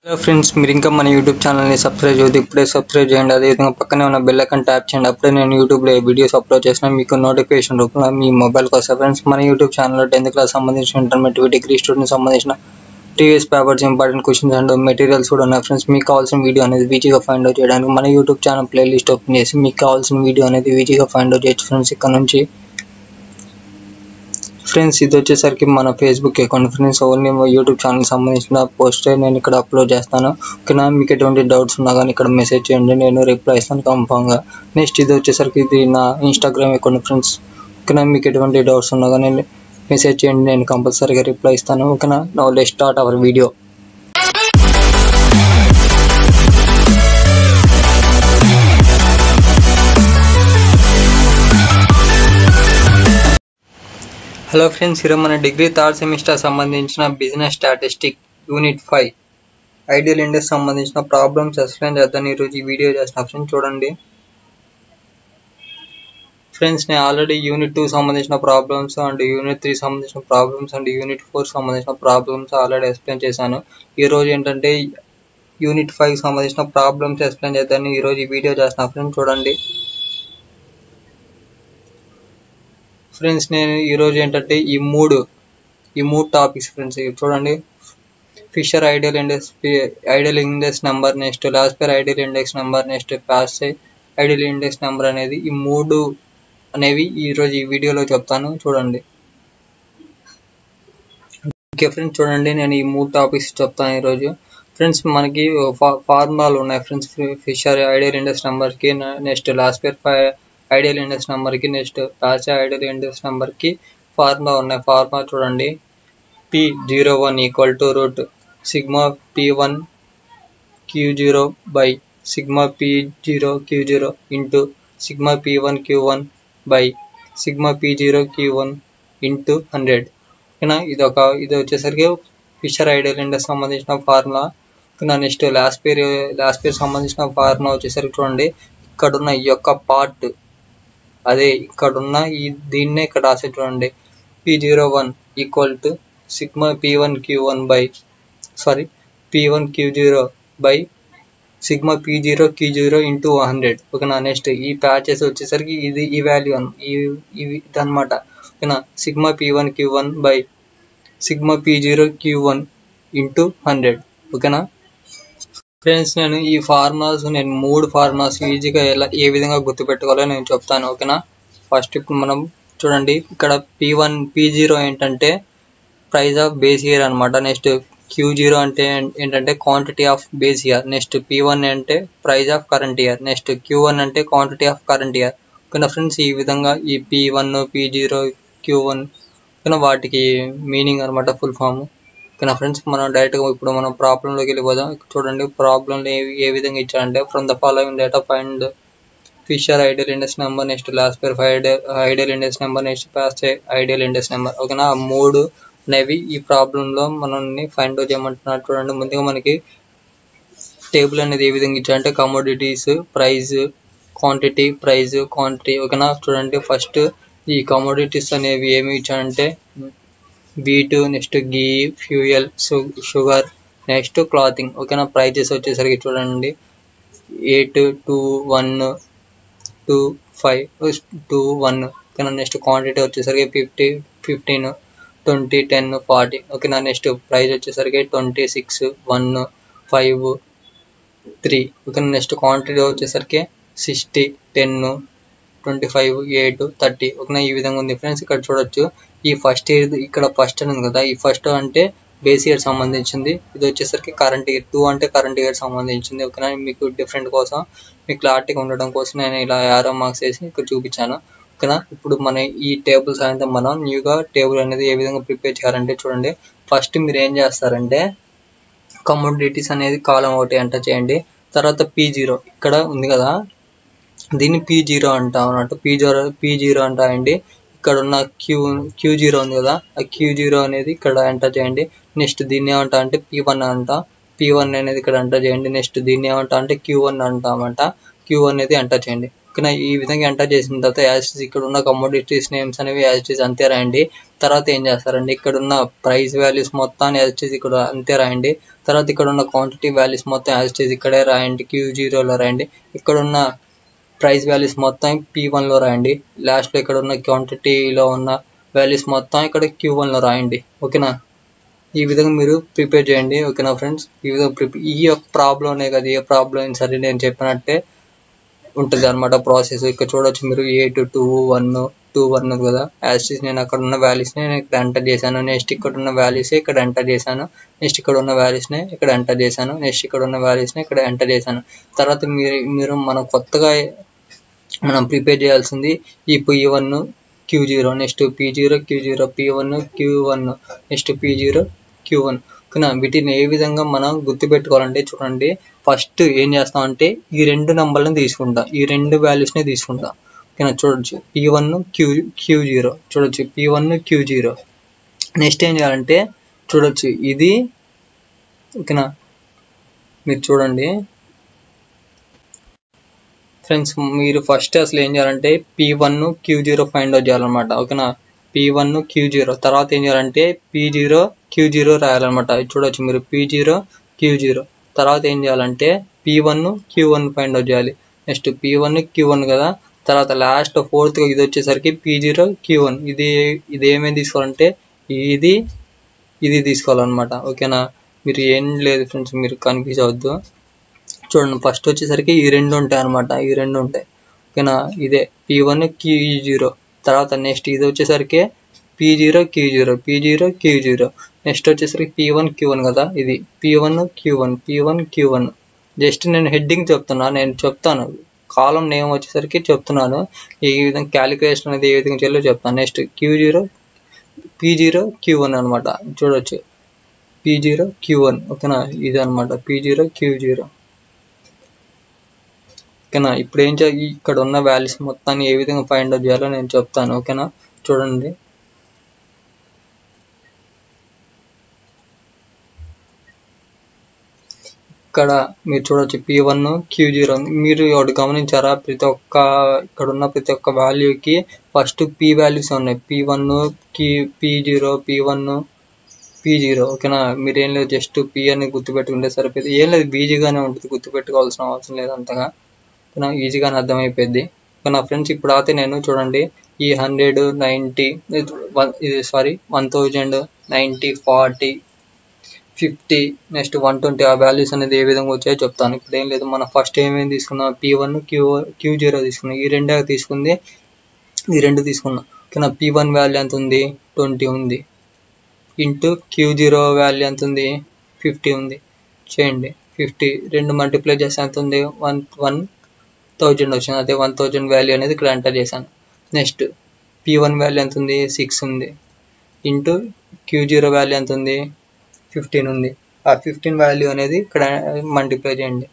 hello friends మీరు ఇంకా మన యూట్యూబ్ ఛానల్ని సబ్స్క్రైబ్ చేయొద్దు ఇప్పుడే సబ్స్క్రైబ్ చేయండి అదేవిధంగా పక్కనే ఉన్న బెల్ ఐకాన్ ట్యాప్ చేయండి అప్పుడే నేను యూట్యూబ్లో వీడియోస్ అప్లోడ్ చేసిన మీకు నోటిఫికేషన్ రూపంలో మీ మొబైల్కి వస్తాయి ఫ్రెండ్స్ మన యూట్యూబ్ ఛానల్లో టెన్త్ క్లాస్ సంబంధించిన ఇంటర్మీడియట్ డిగ్రీ స్టూడెంట్ సంబంధించిన టీవీఎస్ papers important questions and materials కూడా ఉన్నాయి ఫ్రెండ్స్ మీకు కావాల్సిన వీడియో అనేది ఈజీగా ఫైండ్ అవుట్ చేయడానికి మన యూట్యూబ్ ఛానల్ ప్లేలిస్ట్ ఓపెన్ చేసి మీకు కావాల్సిన వీడియో అనేది ఈజీగా ఫైండ్ అవుట్ చేయొచ్చు ఫ్రెండ్స్ ఇక్కడ నుంచి ఫ్రెండ్స్ ఇది వచ్చేసరికి మన ఫేస్బుక్ అకౌంట్ ఫ్రెండ్స్ ఓన్లీ మా యూట్యూబ్ ఛానల్ సంబంధించిన పోస్టర్ నేను ఇక్కడ అప్లోడ్ చేస్తాను ఓకేనా మీకు ఎటువంటి డౌట్స్ ఉన్నా కానీ ఇక్కడ మెసేజ్ చేయండి నేను రిప్లై ఇస్తాను కన్ఫామ్గా నెక్స్ట్ ఇది వచ్చేసరికి ఇది నా ఇన్స్టాగ్రామ్ అకౌంట్ ఫ్రెండ్స్ ఓకేనా మీకు ఎటువంటి డౌట్స్ ఉన్నా కానీ మెసేజ్ చేయండి నేను కంపల్సరీగా రిప్లై ఇస్తాను ఓకేనా now let start our video hello friends ఈరోజు మన డిగ్రీ థర్డ్ సెమిస్టర్ సంబంధించిన business statistic unit five ideal index సంబంధించిన ప్రాబ్లమ్స్ ఎక్స్ప్లెయిన్ చేద్దాం ఈరోజు ఈ వీడియో చేసిన ఫ్రెండ్స్ చూడండి ఫ్రెండ్స్ నేను ఆల్రెడీ యూనిట్ టూ సంబంధించిన ప్రాబ్లమ్స్ అండ్ యూనిట్ త్రీ సంబంధించిన ప్రాబ్లమ్స్ అండ్ యూనిట్ ఫోర్ సంబంధించిన ప్రాబ్లమ్స్ ఆల్రెడీ ఎక్స్ప్లెయిన్ చేశాను ఈరోజు ఏంటంటే యూనిట్ ఫైవ్ సంబంధించిన ప్రాబ్లమ్స్ ఎక్స్ప్లెయిన్ చేద్దాను ఈరోజు ఈ వీడియో చేసిన ఫ్రెండ్స్ చూడండి ఫ్రెండ్స్ నేను ఈరోజు ఏంటంటే ఈ మూడు ఈ మూడు టాపిక్స్ ఫ్రెండ్స్ ఇవి చూడండి Fisher ideal index ideal index number next Laspeyres ideal index number next Paasche ideal index number అనేది ఈ మూడు అనేవి ఈరోజు ఈ వీడియోలో చెప్తాను చూడండి ఓకే ఫ్రెండ్స్ చూడండి నేను ఈ మూడు టాపిక్స్ చెప్తాను ఈరోజు ఫ్రెండ్స్ మనకి ఫార్ములాలు ఉన్నాయి ఫ్రెండ్స్ ఫిషర్ ఐడియల్ ఇండెక్స్ నెంబర్కి next Laspeyres five ideal index నెంబర్కి నెక్స్ట్ ప్యాచ్ ఐడియల్ ఇండెక్స్ నెంబర్కి ఫార్ములా ఉన్నాయి ఫార్ములా చూడండి P zero one equal to root sigma P one Q zero by sigma P zero Q zero into sigma P one Q one by sigma P zero Q one into hundred ఓకేనా ఇది ఒక ఇది వచ్చేసరికి Fisher ideal index సంబంధించిన formula ఓకేనా next last పేర్ last Laspeyres సంబంధించిన formula వచ్చేసరికి చూడండి ఇక్కడ ఉన్న ఈ యొక్క పార్ట్ అదే ఇక్కడ ఉన్న ఈ దీన్నే ఇక్కడ రాసే చూడండి P zero one equal to sigma P one Q one by sorry P one Q zero by sigma P zero Q zero into hundred ఓకేనా నెక్స్ట్ ఈ ప్యాచెస్ వచ్చేసరికి ఇది ఈ వాల్యూ ఈ ఇవి అనమాట ఓకేనా sigma P one Q one by sigma P zero Q one into hundred ఓకేనా ఫ్రెండ్స్ నేను ఈ ఫార్ములాస్ నేను మూడు ఫార్ములాస్ ఈజీగా ఎలా ఏ విధంగా గుర్తుపెట్టుకోవాలో నేను చెప్తాను ఓకేనా ఫస్ట్ ఇప్పుడు మనం చూడండి ఇక్కడ పి వన్ పి జీరో ఏంటంటే ప్రైస్ ఆఫ్ బేస్ ఇయర్ అనమాట నెక్స్ట్ క్యూ జీరో అంటే ఏంటంటే quantity of base year next P one అంటే price of current year next Q one అంటే క్వాంటిటీ ఆఫ్ కరెంట్ ఇయర్ ఓకేనా ఫ్రెండ్స్ ఈ విధంగా ఈ P one P zero Q one ఓకేనా వాటికి మీనింగ్ అనమాట ఫుల్ ఫామ్ ఓకేనా ఫ్రెండ్స్ మనం డైరెక్ట్గా ఇప్పుడు మనం ప్రాబ్లంలోకి వెళ్ళిపోదాం చూడండి ప్రాబ్లంలో ఏ ఏ విధంగా ఇచ్చారంటే from the following data find Fisher ideal index number next Laspeyres five ideal index number next Paasche ideal index number ఓకేనా ఆ మూడు అనేవి ఈ ప్రాబ్లంలో మనల్ని ఫైండ్ అవుట్ చేయమంటున్నారు చూడండి ముందుగా మనకి టేబుల్ అనేది ఏ విధంగా ఇచ్చారంటే commodities price quantity price quantity ఓకేనా చూడండి ఫస్ట్ ఈ కమోడిటీస్ అనేవి ఏమి ఇచ్చారంటే wheat next ghee fuel sugar next clothing ఓకేనా ప్రైజెస్ వచ్చేసరికి చూడండి eight two one two five two one ఓకేనా నెక్స్ట్ క్వాంటిటీ వచ్చేసరికి fifty fifteen twenty ten forty ఓకేనా నెక్స్ట్ ప్రైస్ వచ్చేసరికి twenty six one five three ఓకేనా నెక్స్ట్ క్వాంటిటీ వచ్చేసరికి sixty ten twenty five eight thirty ఓకేనా ఈ విధంగా ఉంది ఫ్రెండ్స్ ఇక్కడ చూడొచ్చు ఈ ఫస్ట్ ఇయర్ ఇక్కడ ఫస్ట్ అని ఉంది కదా ఈ ఫస్ట్ అంటే బేస్ ఇయర్ సంబంధించింది ఇది వచ్చేసరికి కరెంట్ ఇయర్ టూ అంటే కరెంట్ ఇయర్ సంబంధించింది ఓకేనా మీకు డిఫరెంట్ కోసం మీకు క్లారిటీగా ఉండడం కోసం నేను ఇలా యారో మార్క్స్ వేసి ఇక్కడ చూపించాను ఓకేనా ఇప్పుడు మన ఈ టేబుల్ సాయంత్రం మనం న్యూగా టేబుల్ అనేది ఏ విధంగా ప్రిపేర్ చేయాలంటే చూడండి ఫస్ట్ మీరు ఏం చేస్తారంటే కమోడిటీస్ అనేది కాలం ఒకటి ఎంటర్ చేయండి తర్వాత పీ జీరో ఇక్కడ ఉంది కదా దీన్ని పీ జీరో అంటాం అన్నట్టు పీ జీరో పీ జీరో అంటాయండి ఇక్కడ ఉన్న క్యూ క్యూ జీరో ఉంది కదా ఆ క్యూ జీరో అనేది ఇక్కడ ఎంటర్ చేయండి నెక్స్ట్ దీన్ని ఏమంటా అంటే పీ వన్ అంట పీ వన్ అనేది ఇక్కడ ఎంటర్ చేయండి నెక్స్ట్ దీన్ని ఏమంటా అంటే క్యూ వన్ అంటామంట క్యూ అనేది ఎంటర్ చేయండి ఓకేనా ఈ విధంగా ఎంటర్ చేసిన తర్వాత యాజ్ ఇక్కడ ఉన్న కమోడిటీస్ నేమ్స్ అనేవి యాజ్ అంతే రాయండి తర్వాత ఏం చేస్తారండి ఇక్కడ ఉన్న ప్రైస్ వాల్యూస్ మొత్తాన్ని యాజ్ ఇక్కడ అంతే రాయండి తర్వాత ఇక్కడ ఉన్న క్వాంటిటీ వాల్యూస్ మొత్తం యాజ్ ఇక్కడే రాయండి క్యూ జీరోలో రాయండి ఇక్కడ ఉన్న ప్రైస్ వాల్యూస్ మొత్తం పీ వన్లో రాయండి లాస్ట్లో ఇక్కడ ఉన్న క్వాంటిటీలో ఉన్న వాల్యూస్ మొత్తం ఇక్కడ క్యూ వన్లో రాయండి ఓకేనా ఈ విధంగా మీరు ప్రిపేర్ చేయండి ఓకేనా ఫ్రెండ్స్ ఈ విధంగా ప్రిపేర్ ఈ యొక్క ప్రాబ్లమే కదా ఏ ప్రాబ్లం సరే నేను చెప్పినట్టే ఉంటుంది అనమాట ప్రాసెస్ ఇక్కడ చూడొచ్చు మీరు eight two one two one కదా యాజ్ నేను అక్కడ ఉన్న వాల్యూస్ని నేను ఇక్కడ ఎంటర్ చేశాను నెక్స్ట్ ఇక్కడ ఉన్న వాల్యూస్ ఇక్కడ ఎంటర్ చేశాను నెక్స్ట్ ఇక్కడ ఉన్న వాల్యూస్ని ఇక్కడ ఎంటర్ చేశాను నెక్స్ట్ ఇక్కడ ఉన్న వాల్యూస్ని ఇక్కడ ఎంటర్ చేశాను తర్వాత మీరు మీరు మనం కొత్తగా మనం ప్రిపేర్ చేయాల్సింది ఈ P one Q zero next P zero Q zero P one Q one next P zero Q one ఓకేనా వీటిని ఏ విధంగా మనం గుర్తుపెట్టుకోవాలంటే చూడండి ఫస్ట్ ఏం చేస్తామంటే ఈ రెండు నెంబర్లను తీసుకుంటా ఈ రెండు వాల్యూస్ని తీసుకుంటా ఓకేనా చూడొచ్చు P one Q Q zero చూడొచ్చు P one Q zero next ఏం చేయాలంటే చూడొచ్చు ఇది ఓకేనా మీరు చూడండి ఫ్రెండ్స్ మీరు ఫస్ట్ అసలు ఏం చేయాలంటే P one Q zero find out చేయాలన్నమాట ఓకేనా పీ వన్ క్యూ జీరో తర్వాత ఏం చేయాలంటే పీ జీరో క్యూ జీరో రాయాలన్నమాట చూడొచ్చు మీరు పీ జీరో క్యూ జీరో తర్వాత ఏం చేయాలంటే P one Q one find out చేయాలి next P one Q one కదా తర్వాత లాస్ట్ ఫోర్త్ ఇది వచ్చేసరికి పీ జీరో క్యూ వన్ ఇది ఇది ఏమేమి తీసుకోవాలంటే ఇది ఇది తీసుకోవాలన్నమాట ఓకేనా మీరు ఏం లేదు ఫ్రెండ్స్ మీరు కన్ఫ్యూజ్ అవ్వద్దు చూడండి ఫస్ట్ వచ్చేసరికి ఈ రెండు ఉంటాయి అనమాట ఈ రెండు ఉంటాయి ఓకేనా ఇదే పీ వన్ క్యూ జీరో తర్వాత నెక్స్ట్ ఇది వచ్చేసరికి P zero Q zero P zero Q zero next వచ్చేసరికి పీ వన్ క్యూ వన్ కదా ఇది P one Q one P one Q one just నేను హెడ్డింగ్ చెప్తున్నా నేను చెప్తాను కాలం నేమ్ వచ్చేసరికి చెప్తున్నాను ఈ విధంగా క్యాలిక్యులేషన్ అనేది ఏ విధంగా చేయాలో చెప్తాను next Q zero P zero Q one అనమాట చూడొచ్చు పీ జీరో క్యూ వన్ ఓకేనా ఇది అనమాట పీ జీరో క్యూ జీరో ఓకేనా ఇప్పుడు ఏం చేయాలి ఇక్కడ ఉన్న వాల్యూస్ మొత్తాన్ని ఏ విధంగా ఫైండ్ అవుట్ చేయాలో నేను చెప్తాను ఓకేనా చూడండి ఇక్కడ మీరు చూడొచ్చు పీ వన్ క్యూ జీరో మీరు ఒకటి గమనించారా ప్రతి ఒక్క ఇక్కడ ఉన్న ప్రతి ఒక్క వాల్యూకి ఫస్ట్ పీ వాల్యూస్ ఉన్నాయి పీ వన్ కి P zero P one P zero ఓకేనా మీరు ఏం లేదు జస్ట్ పీ అని గుర్తుపెట్టుకుంటే సరిపోయింది ఏం లేదు ఈజీగానే ఉంటుంది గుర్తుపెట్టుకోవాల్సిన అవసరం లేదు అంతగా ఓకేనా ఈజీగానే అర్థమైపోయింది నా ఫ్రెండ్స్ ఇప్పుడు అయితే నేను చూడండి ఈ హండ్రెడ్ నైంటీ ఇది sorry one thousand ninety forty fifty next one twenty ఆ వాల్యూస్ అనేది ఏ విధంగా వచ్చాయో చెప్తాను ఇప్పుడు ఏం లేదు మనం ఫస్ట్ ఏమేమి తీసుకున్నాం P one Q Q zero తీసుకున్నాం ఈ రెండే తీసుకుంది ఈ రెండు తీసుకున్నాం ఓకేనా పీ వన్ వాల్యూ ఎంత ఉంది ట్వంటీ ఉంది ఇంటూ క్యూ జీరో వాల్యూ ఎంత ఉంది ఫిఫ్టీ ఉంది చేయండి ఫిఫ్టీ రెండు మల్టిప్లై చేస్తే ఎంత ఉంది వన్ వన్ థౌజండ్ వచ్చింది అదే వన్ థౌజండ్ వాల్యూ అనేది ఇక్కడ ఎంటర్ చేశాను నెక్స్ట్ పీ వన్ వాల్యూ ఎంత ఉంది సిక్స్ ఉంది ఇంటూ క్యూ జీరో వాల్యూ ఎంత ఉంది ఫిఫ్టీన్ ఉంది ఆ ఫిఫ్టీన్ వాల్యూ అనేది ఇక్కడ మల్టిప్లై చేయండి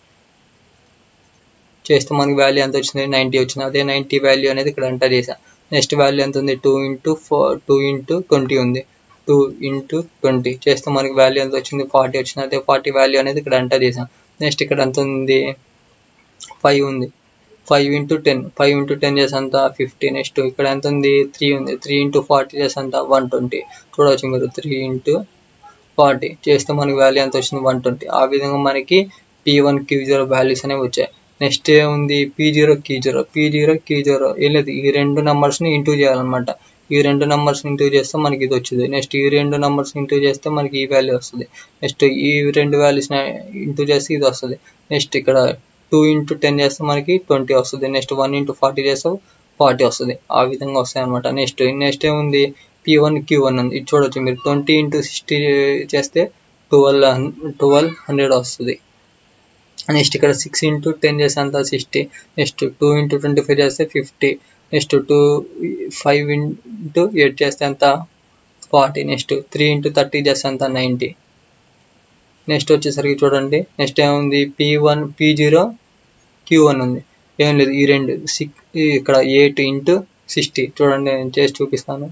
చేస్తే మనకి వాల్యూ ఎంత వచ్చింది నైంటీ వచ్చింది అదే నైంటీ వాల్యూ అనేది ఇక్కడ ఎంటర్ చేసా నెక్స్ట్ వాల్యూ ఎంత ఉంది two into four two into twenty ఉంది టూ ఇంటూ ట్వంటీ చేస్తే మనకి వాల్యూ ఎంత వచ్చింది ఫార్టీ వచ్చింది అదే ఫార్టీ వాల్యూ అనేది ఇక్కడ ఎంటర్ చేసాం నెక్స్ట్ ఇక్కడ ఎంత ఉంది ఫైవ్ ఉంది five into ten five into ten చేసి అంత ఫిఫ్టీ నెక్స్ట్ ఇక్కడ ఎంత ఉంది త్రీ ఉంది త్రీ ఇంటూ ఫార్టీ చేసి అంత వన్ ట్వంటీ చూడవచ్చు మీరు త్రీ ఇంటూ ఫార్టీ చేస్తే మనకి వాల్యూ ఎంత వచ్చింది వన్ ట్వంటీ ఆ విధంగా మనకి P one Q zero values అనేవి వచ్చాయి నెక్స్ట్ ఏముంది P zero Q zero P zero Q zero ఏం లేదు ఈ రెండు నెంబర్స్ని ఇంటూ చేయాలన్నమాట ఈ రెండు నెంబర్స్ ఇంటూ చేస్తే మనకి ఇది వచ్చింది నెక్స్ట్ ఈ రెండు నెంబర్స్ ఇంటూ చేస్తే మనకి ఈ వాల్యూ వస్తుంది నెక్స్ట్ ఈ రెండు వాల్యూస్ని ఇంటూ చేస్తే ఇది వస్తుంది నెక్స్ట్ ఇక్కడ టూ ఇంటూ టెన్ చేస్తే మనకి ట్వంటీ వస్తుంది నెక్స్ట్ వన్ ఇంటూ ఫార్టీ చేస్తే ఫార్టీ వస్తుంది ఆ విధంగా వస్తాయి అనమాట నెక్స్ట్ నెక్స్ట్ ఏముంది పీ వన్ క్యూ వన్ ఉంది ఇది చూడొచ్చు మీరు ట్వంటీ ఇంటూ సిక్స్టీ చేస్తే ట్వెల్వ్ ట్వెల్వ్ హండ్రెడ్ వస్తుంది నెక్స్ట్ ఇక్కడ సిక్స్ ఇంటూ టెన్ చేస్తే అంత sixty next two into twenty five చేస్తే fifty next two five into eight చేస్తే అంత forty next three into thirty చేస్తే అంత నైంటీ నెక్స్ట్ వచ్చేసరికి చూడండి నెక్స్ట్ ఏముంది P one P zero Q one ఉంది ఏం లేదు ఈ రెండు సిక్స్ ఇక్కడ ఎయిట్ ఇంటూ సిక్స్టీ చూడండి నేను చేసి చూపిస్తాను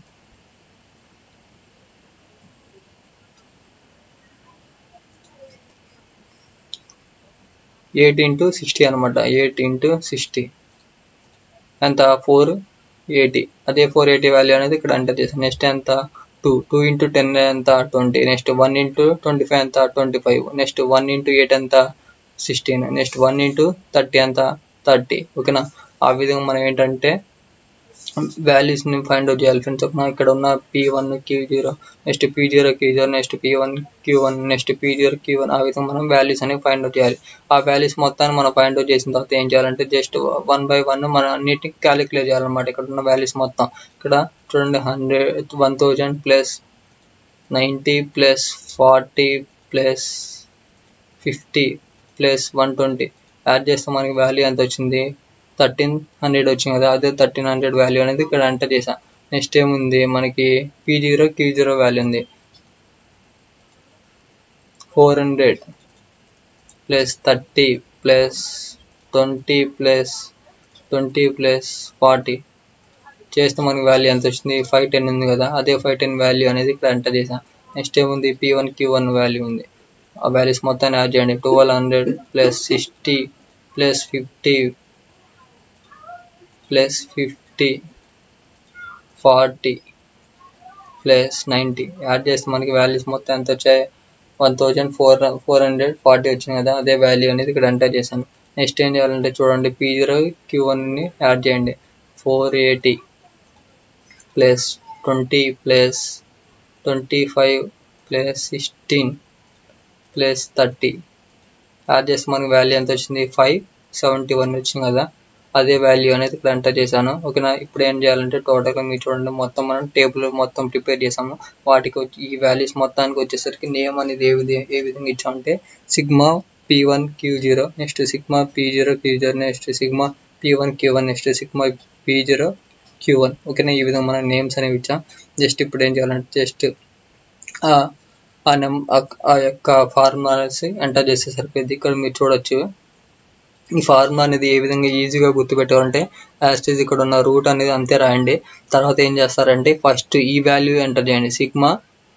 ఎయిట్ ఇంటూ సిక్స్టీ అనమాట ఎయిట్ ఇంటూ సిక్స్టీ ఎంత ఫోర్ ఎయిటీ అదే ఫోర్ ఎయిటీ వాల్యూ అనేది ఇక్కడ ఎంటర్ చేసాను నెక్స్ట్ ఎంత టూ టూ ఇంటూ టెన్ ఎంత twenty next one into twenty five ఎంత twenty five next one into eight ఎంత sixteen next one into thirty ఎంత థర్టీ ఓకేనా ఆ విధంగా మనం ఏంటంటే వాల్యూస్ని ఫైండ్ అవుట్ చేయాలి ఫ్రెండ్స్ ఓకేనా ఇక్కడ ఉన్న P one Q zero next P zero Q zero next P one Q one next P zero Q one ఆ విధంగా మనం వాల్యూస్ అనేవి ఫైండ్ అవుట్ చేయాలి ఆ వాల్యూస్ మొత్తాన్ని మనం ఫైండ్ అవుట్ చేసిన తర్వాత ఏం చేయాలంటే జస్ట్ వన్ బై వన్ మనం అన్నిటిని క్యాలిక్యులేట్ చేయాలన్నమాట ఇక్కడ ఉన్న వాల్యూస్ మొత్తం ఇక్కడ చూడండి hundred one thousand plus ninety plus forty plus fifty plus one twenty add చేస్తే మనకి వాల్యూ ఎంత వచ్చింది థర్టీన్ హండ్రెడ్ వచ్చింది కదా అదే థర్టీన్ హండ్రెడ్ వాల్యూ అనేది ఇక్కడ ఎంటర్ చేసా నెక్స్ట్ ఏముంది మనకి P zero Q zero value ఉంది four hundred plus thirty plus twenty plus twenty plus forty చేస్తే మనకి వాల్యూ ఎంత వచ్చింది ఫైవ్ టెన్ ఉంది కదా అదే ఫైవ్ టెన్ వాల్యూ అనేది ఇక్కడ ఎంటర్ చేసాం నెక్స్ట్ ఏముంది P one Q one value ఉంది ఆ వాల్యూస్ మొత్తాన్ని యాడ్ చేయండి twelve hundred plus sixty plus fifty plus fifty forty plus ninety add చేస్తే మనకి వాల్యూస్ మొత్తం ఎంత వచ్చాయి one thousand four four hundred forty వచ్చింది కదా అదే వాల్యూ అనేది ఇక్కడ ఎంటర్ చేశాను నెక్స్ట్ ఏం చేయాలంటే చూడండి పీ జీరో క్యూ వన్ని యాడ్ చేయండి four eighty plus twenty plus twenty five plus sixteen plus thirty add చేస్తే మనకి వాల్యూ ఎంత వచ్చింది ఫైవ్ సెవెంటీ వన్ వచ్చింది కదా అదే వాల్యూ అనేది ఇక్కడ ఎంటర్ చేశాను ఓకేనా ఇప్పుడు ఏం చేయాలంటే టోటల్గా మీరు చూడండి మొత్తం మనం టేబుల్ మొత్తం ప్రిపేర్ చేసాము వాటికి వచ్చి ఈ వాల్యూస్ మొత్తానికి వచ్చేసరికి నేమ్ అనేది ఏ విధంగా ఏ విధంగా ఇచ్చామంటే sigma P one Q zero next sigma P zero Q zero next sigma P one Q one next sigma P zero Q one ఓకేనా ఈ విధంగా మనం నేమ్స్ అనేవి ఇచ్చాం జస్ట్ ఇప్పుడు ఏం చేయాలంటే జస్ట్ ఆ నెం ఆ యొక్క ఫార్ములాస్ ఎంటర్ చేస్తే సరిపోయింది ఇక్కడ మీరు చూడొచ్చు ఈ ఫార్ములా అనేది ఏ విధంగా ఈజీగా గుర్తుపెట్టాలంటే యాస్టేజ్ ఇక్కడ ఉన్న రూట్ అనేది అంతే రాయండి తర్వాత ఏం చేస్తారంటే ఫస్ట్ ఈ వాల్యూ ఎంటర్ చేయండి సిగ్మా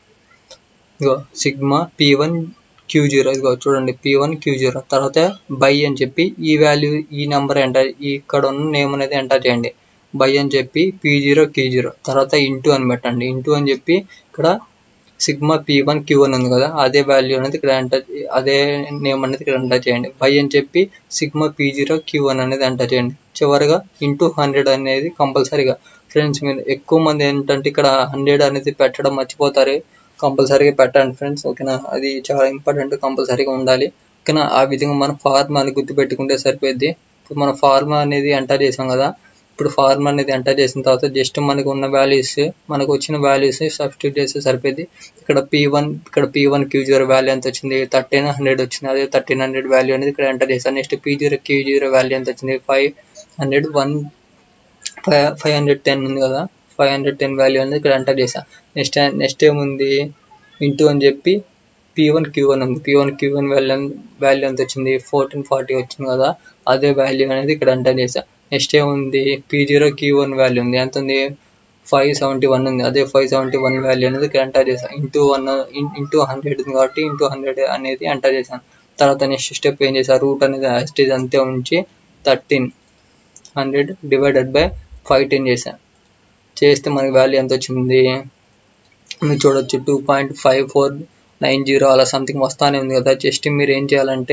ఇగో sigma P one Q zero ఇదిగో చూడండి పీ వన్ క్యూ జీరో తర్వాత బై అని చెప్పి ఈ వాల్యూ ఈ నెంబర్ ఎంటర్ ఇక్కడ ఉన్న నేమ్ అనేది ఎంటర్ చేయండి బై అని చెప్పి పీ జీరో క్యూ జీరో తర్వాత ఇంటూ అని పెట్టండి ఇంటూ అని చెప్పి ఇక్కడ sigma P one Q one ఉంది కదా అదే వాల్యూ అనేది ఇక్కడ ఎంటర్ అదే నేమ్ అనేది ఇక్కడ ఎంటర్ చేయండి బై అని చెప్పి sigma P zero Q one అనేది ఎంటర్ చేయండి చివరిగా ఇంటూ హండ్రెడ్ అనేది కంపల్సరీగా ఫ్రెండ్స్ మీరు ఎక్కువ మంది ఏంటంటే ఇక్కడ హండ్రెడ్ అనేది పెట్టడం మర్చిపోతారు కంపల్సరీగా పెట్టండి ఫ్రెండ్స్ ఓకేనా అది చాలా ఇంపార్టెంట్ కంపల్సరీగా ఉండాలి ఓకేనా ఆ విధంగా మనం ఫార్మా అని గుర్తుపెట్టుకుంటే సరిపోద్ది ఇప్పుడు మన ఫార్మా అనేది ఎంటర్ చేసాం కదా ఇప్పుడు ఫార్మ్ అనేది ఎంటర్ చేసిన తర్వాత జస్ట్ మనకు ఉన్న వాల్యూస్ మనకు వచ్చిన వాల్యూస్ సబ్స్టిట్యూట్ చేస్తే సరిపోద్ది ఇక్కడ పీ వన్ ఇక్కడ P one Q zero value ఎంత వచ్చింది థర్టీన్ హండ్రెడ్ వచ్చింది అదే థర్టీన్ హండ్రెడ్ వాల్యూ అనేది ఇక్కడ ఎంటర్ చేస్తాను next P zero Q zero value ఎంత వచ్చింది five hundred one five five hundred ten ఉంది కదా ఫైవ్ హండ్రెడ్ టెన్ వాల్యూ అనేది ఇక్కడ ఎంటర్ చేసాను నెక్స్ట్ నెక్స్ట్ ఏముంది ఇంటూ అని చెప్పి పీ వన్ క్యూ వన్ ఉంది P one Q one value value ఎంత వచ్చింది ఫోర్టీన్ ఫార్టీ వచ్చింది కదా అదే వాల్యూ అనేది ఇక్కడ ఎంటర్ చేసా నెక్స్ట్ ఏముంది P zero Q one value ఉంది ఎంత ఉంది ఫైవ్ సెవెంటీ వన్ ఉంది అదే ఫైవ్ సెవెంటీ వన్ వాల్యూ అనేది ఇక్కడ ఎంటర్ చేశాను ఇంటూ వన్ ఇంటూ హండ్రెడ్ ఉంది కాబట్టి ఇంటూ హండ్రెడ్ అనేది ఎంటర్ చేశాను తర్వాత నెక్స్ట్ స్టెప్ ఏం చేశాను రూట్ అనేది యాస్టేజ్ అంతే ఉంచి thirteen hundred divided by five ten చేశాను చేస్తే మనకి వాల్యూ ఎంత వచ్చింది మీరు చూడొచ్చు two point five four nine zero అలా సంథింగ్ వస్తానే ఉంది కదా జస్ట్ మీరు ఏం చేయాలంటే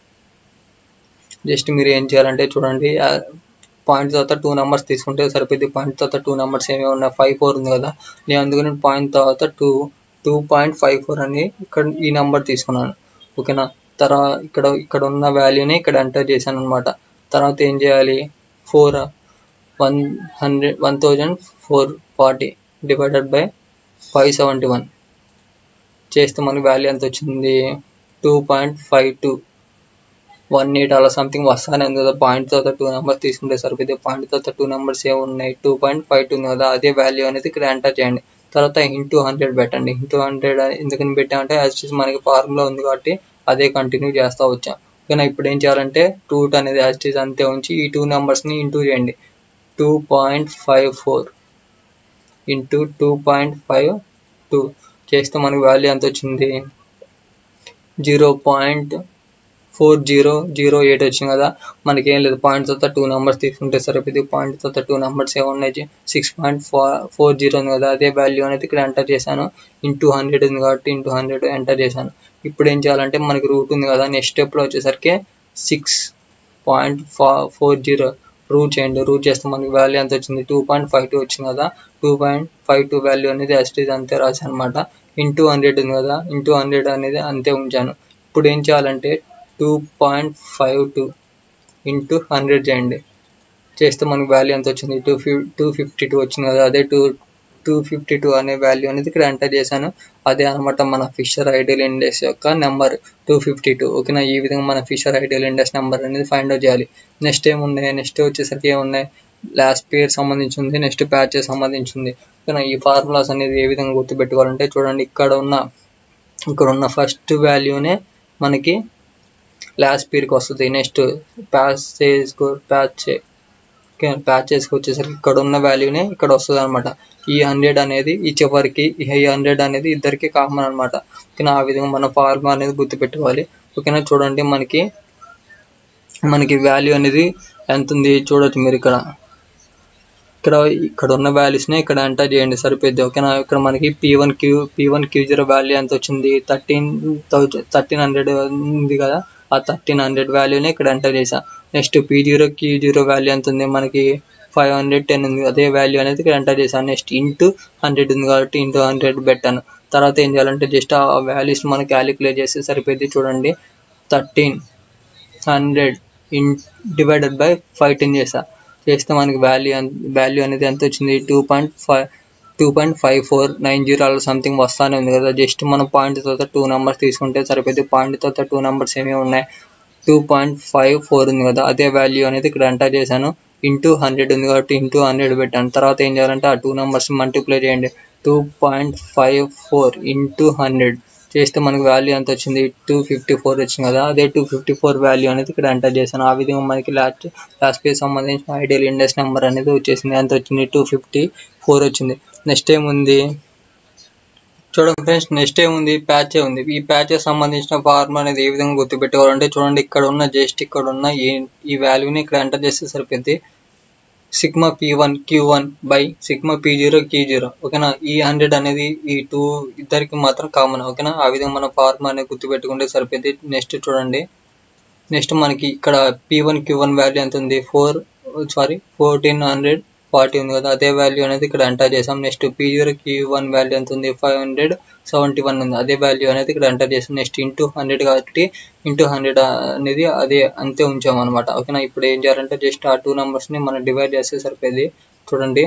జస్ట్ మీరు ఏం చేయాలంటే చూడండి పాయింట్ తర్వాత టూ నెంబర్స్ తీసుకుంటే సరిపోద్ది పాయింట్ తర్వాత టూ నెంబర్స్ ఏమి ఉన్నాయి ఫైవ్ ఫోర్ ఉంది కదా నేను అందుకని పాయింట్ తర్వాత two two point five four అని ఇక్కడ ఈ నెంబర్ తీసుకున్నాను ఓకేనా తర్వాత ఇక్కడ ఇక్కడ ఉన్న వాల్యూని ఇక్కడ ఎంటర్ చేశాను అనమాట తర్వాత ఏం చేయాలి four one hundred one thousand four forty divided by five seventy one చేస్తే మనకి వాల్యూ ఎంత వచ్చింది two point five two one eight అలా సంథింగ్ వస్తానే ఉంది కదా పాయింట్ తర్వాత టూ నెంబర్స్ తీసుకుంటే సరిపోతే పాయింట్ తర్వాత టూ నెంబర్స్ ఏ ఉన్నాయి టూ పాయింట్ ఫైవ్ టూ ఉంది కదా అదే వాల్యూ అనేది ఇక్కడ ఎంటర్ చేయండి తర్వాత ఇంటూ హండ్రెడ్ పెట్టండి ఇంటూ హండ్రెడ్ ఎందుకని పెట్టామంటే యాజ్ మనకి ఫార్ములా ఉంది కాబట్టి అదే కంటిన్యూ చేస్తూ వచ్చాం ఓకేనా ఇప్పుడు ఏం చేయాలంటే రూట్ అనేది యాజ్ అంతే ఉంచి ఈ టూ నెంబర్స్ని ఇంటూ చేయండి two point five four into two point five two చేస్తే మనకి వాల్యూ ఎంత వచ్చింది zero point four zero zero eight వచ్చింది కదా మనకి ఏం లేదు పాయింట్ తర్వాత టూ నెంబర్స్ తీసుకుంటే సరిపోయింది పాయింట్ తర్వాత టూ నెంబర్స్ ఏమున్నాయి సిక్స్ పాయింట్ ఫోర్ జీరో ఉంది కదా అదే వాల్యూ అనేది ఇక్కడ ఎంటర్ చేశాను ఇంటూ హండ్రెడ్ ఉంది కాబట్టి ఇంటూ హండ్రెడ్ ఎంటర్ చేశాను ఇప్పుడు ఏం చేయాలంటే మనకి రూట్ ఉంది కదా నెక్స్ట్ స్టెప్లో వచ్చేసరికి six point four zero root చేయండి రూట్ చేస్తే మనకి వాల్యూ ఎంత వచ్చింది టూ పాయింట్ ఫైవ్ టూ వచ్చింది కదా two point five two value అనేది ఎస్టీజ్ అంతే రాశాను అనమాట ఇంటూ హండ్రెడ్ ఉంది కదా ఇంటూ హండ్రెడ్ అనేది అంతే ఉంచాను ఇప్పుడు ఏం చేయాలంటే two point five two into hundred చేయండి చేస్తే మనకి వాల్యూ ఎంత వచ్చింది two fif two fifty two వచ్చింది కదా అదే టూ టూ ఫిఫ్టీ టూ అనే వాల్యూ అనేది ఇక్కడ ఎంటర్ చేశాను అదే అనమాట మన ఫిషర్ ఐడియల్ ఇండెక్స్ యొక్క నెంబర్ టూ ఫిఫ్టీ టూ ఓకేనా ఈ విధంగా మన ఫిషర్ ఐడియల్ ఇండెక్స్ నెంబర్ అనేది ఫైండ్ అవుట్ చేయాలి నెక్స్ట్ ఏమున్నాయి నెక్స్ట్ వచ్చేసరికి ఏమున్నాయి లాస్ట్ పేర్ సంబంధించి ఉంది నెక్స్ట్ ప్యాచెస్ సంబంధించి ఉంది ఓకేనా ఈ ఫార్ములాస్ అనేది ఏ విధంగా గుర్తుపెట్టుకోవాలంటే చూడండి ఇక్కడ ఉన్న ఇక్కడ ఉన్న ఫస్ట్ వాల్యూనే మనకి లాస్ట్ పీర్కి వస్తుంది నెక్స్ట్ ప్యాచేజ్ ప్యాచ్ ఓకే ప్యాచెస్కి వచ్చేసరికి ఇక్కడ ఉన్న వాల్యూనే ఇక్కడ వస్తుంది అనమాట ఈ హండ్రెడ్ అనేది ఈ చివరికి ఈ హండ్రెడ్ అనేది ఇద్దరికి కామన్ అనమాట ఓకేనా ఆ విధంగా మన ఫార్ములా అనేది గుర్తుపెట్టుకోవాలి ఓకేనా చూడండి మనకి మనకి వాల్యూ అనేది ఎంత ఉంది చూడొచ్చు మీరు ఇక్కడ ఇక్కడ ఇక్కడ ఉన్న వాల్యూస్ని ఇక్కడ ఎంటర్ చేయండి సరిపోద్ది ఓకేనా ఇక్కడ మనకి P one Q P one Q zero value ఎంత వచ్చింది థర్టీన్ థౌజండ్ థర్టీన్ హండ్రెడ్ ఉంది కదా ఆ థర్టీన్ హండ్రెడ్ వాల్యూని ఇక్కడ ఎంటర్ చేసా next P zero Q zero value ఎంత ఉంది మనకి ఫైవ్ హండ్రెడ్ టెన్ ఉంది అదే వాల్యూ అనేది ఇక్కడ ఎంటర్ చేశాను నెక్స్ట్ ఇంటూ హండ్రెడ్ ఉంది కాబట్టి ఇంటూ హండ్రెడ్ పెట్టాను తర్వాత ఏం చేయాలంటే జస్ట్ ఆ వాల్యూస్ మనం క్యాలిక్యులేట్ చేస్తే సరిపోద్ది చూడండి thirteen hundred in divided by five ten చేసా చేస్తే మనకి వాల్యూ వాల్యూ అనేది ఎంత వచ్చింది two point five two point five four nine zero అలా సంథింగ్ వస్తానే ఉంది కదా జస్ట్ మనం పాయింట్ తర్వాత టూ నెంబర్స్ తీసుకుంటే సరిపోద్ది పాయింట్ తర్వాత టూ నెంబర్స్ ఏమేమి ఉన్నాయి టూ పాయింట్ ఫైవ్ ఫోర్ ఉంది కదా అదే వాల్యూ అనేది ఇక్కడ ఎంటర్ చేశాను ఇంటూ హండ్రెడ్ ఉంది కాబట్టి ఇంటూ హండ్రెడ్ పెట్టాను తర్వాత ఏం చేయాలంటే ఆ టూ నెంబర్స్ మల్టిప్లై చేయండి two point five four into hundred చేస్తే మనకి వాల్యూ ఎంత వచ్చింది టూ ఫిఫ్టీ ఫోర్ వచ్చింది కదా అదే టూ ఫిఫ్టీ ఫోర్ వాల్యూ అనేది ఇక్కడ ఎంటర్ చేశాను ఆ విధంగా మనకి లాస్ట్ లాస్ట్ పేజ్ సంబంధించిన ఐడియల్ ఇండెక్స్ నెంబర్ అనేది వచ్చేసింది ఎంత వచ్చింది టూ ఫిఫ్టీ ఫోర్ వచ్చింది నెక్స్ట్ ఏముంది చూడండి ఫ్రెండ్స్ నెక్స్ట్ ఏముంది ప్యాచ్ ఉంది ఈ ప్యాచ్ సంబంధించిన ఫార్మ్ అనేది ఏ విధంగా గుర్తుపెట్టుకోవాలంటే చూడండి ఇక్కడ ఉన్న జస్ట్ ఇక్కడ ఉన్న ఈ ఈ వాల్యూని ఇక్కడ ఎంటర్ చేస్తే సరిపోద్ది sigma P one Q one by sigma P zero Q zero ఓకేనా ఈ హండ్రెడ్ అనేది ఈ టూ ఇద్దరికి మాత్రం కామన్ ఓకేనా ఆ విధంగా మన ఫార్మ్ అనేది గుర్తుపెట్టుకుంటే సరిపోద్ది నెక్స్ట్ చూడండి నెక్స్ట్ మనకి ఇక్కడ P one Q one value ఎంత ఉంది four sorry fourteen hundred forty ఉంది కదా అదే వాల్యూ అనేది ఇక్కడ ఎంటర్ చేసాం next P zero Q one value ఎంత ఉంది ఫైవ్ హండ్రెడ్ సెవెంటీ వన్ ఉంది అదే వాల్యూ అనేది ఇక్కడ ఎంటర్ చేసాం నెక్స్ట్ ఇంటూ హండ్రెడ్ కాబట్టి ఇంటూ హండ్రెడ్ అనేది అదే అంతే ఉంచాం అనమాట ఓకేనా ఇప్పుడు ఏం చేయాలంటే జస్ట్ ఆ టూ నెంబర్స్ని మనం డివైడ్ చేస్తే సరిపోయింది చూడండి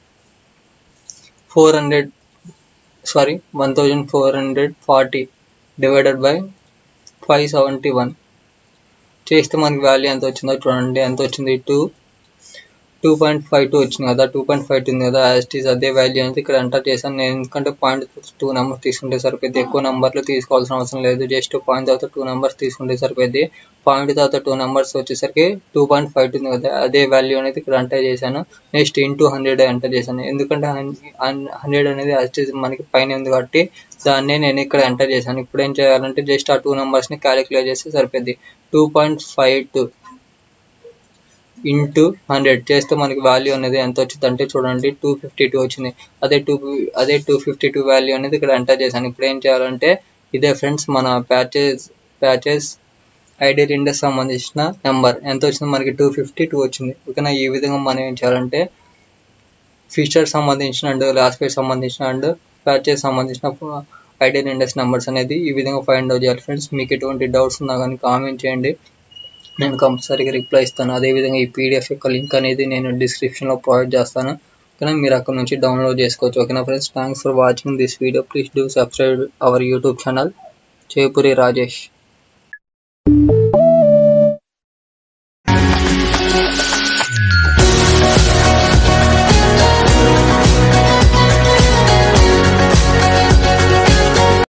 four hundred sorry one thousand four hundred forty divided by five seventy one చేస్తే మనకి వాల్యూ ఎంత వచ్చిందో చూడండి ఎంత వచ్చింది two two point five two వచ్చింది కదా టూ పాయింట్ ఫైవ్ టూ ఉంది కదా యాస్టీస్ అదే వాల్యూ అనేది ఇక్కడ ఎంటర్ చేశాను నేను ఎందుకంటే పాయింట్ టూ నెంబర్స్ తీసుకుంటే సరిపోద్ది ఎక్కువ నెంబర్లు తీసుకోవాల్సిన అవసరం లేదు జస్ట్ పాయింట్ తర్వాత టూ నెంబర్స్ తీసుకుంటే సరిపోద్ది పాయింట్ తర్వాత టూ నెంబర్స్ వచ్చేసరికి టూ పాయింట్ ఫైవ్ టూ ఉంది కదా అదే వాల్యూ అనేది ఇక్కడ ఎంటర్ చేశాను నెక్స్ట్ ఇంటూ హండ్రెడ్ ఎంటర్ చేశాను ఎందుకంటే హండ్రెడ్ అనేది యాస్టీస్ మనకి పైన ఉంది కాబట్టి దాన్ని నేను ఇక్కడ ఎంటర్ చేశాను ఇప్పుడు ఏం చేయాలంటే జస్ట్ ఆ టూ నెంబర్స్ని క్యాలిక్యులేట్ చేస్తే సరిపోద్ది two point five two into hundred చేస్తే మనకి వాల్యూ అనేది ఎంత వచ్చింది అంటే చూడండి టూ ఫిఫ్టీ టూ వచ్చింది అదే టూ అదే టూ ఫిఫ్టీ టూ వాల్యూ అనేది ఇక్కడ ఎంటర్ చేశాను ఇప్పుడు ఏం చేయాలంటే ఇదే ఫ్రెండ్స్ మన ప్యాచెస్ ప్యాచెస్ ఐడియల్ ఇండెక్స్ సంబంధించిన నెంబర్ ఎంత వచ్చింది మనకి టూ ఫిఫ్టీ టూ వచ్చింది ఓకేనా ఈ విధంగా మనం ఏం చేయాలంటే ఫీచర్ సంబంధించిన అండ్ లాస్ట్ పేజ్ సంబంధించిన అండ్ ప్యాచెస్ సంబంధించిన ఐడియల్ ఇండెక్స్ నెంబర్స్ అనేది ఈ విధంగా ఫైండ్ అవుట్ చేయాలి ఫ్రెండ్స్ మీకు ఎటువంటి డౌట్స్ ఉన్నా కానీ కామెంట్ చేయండి నేను కంపల్సరీగా రిప్లై ఇస్తాను అదేవిధంగా ఈ పీడిఎఫ్ యొక్క లింక్ అనేది నేను డిస్క్రిప్షన్లో ప్రొవైడ్ చేస్తాను ఓకేనా మీరు అక్కడ నుంచి డౌన్లోడ్ చేసుకోవచ్చు ఓకేనా friends thanks for watching this video please do subscribe our YouTube channel Jayapuri Rajesh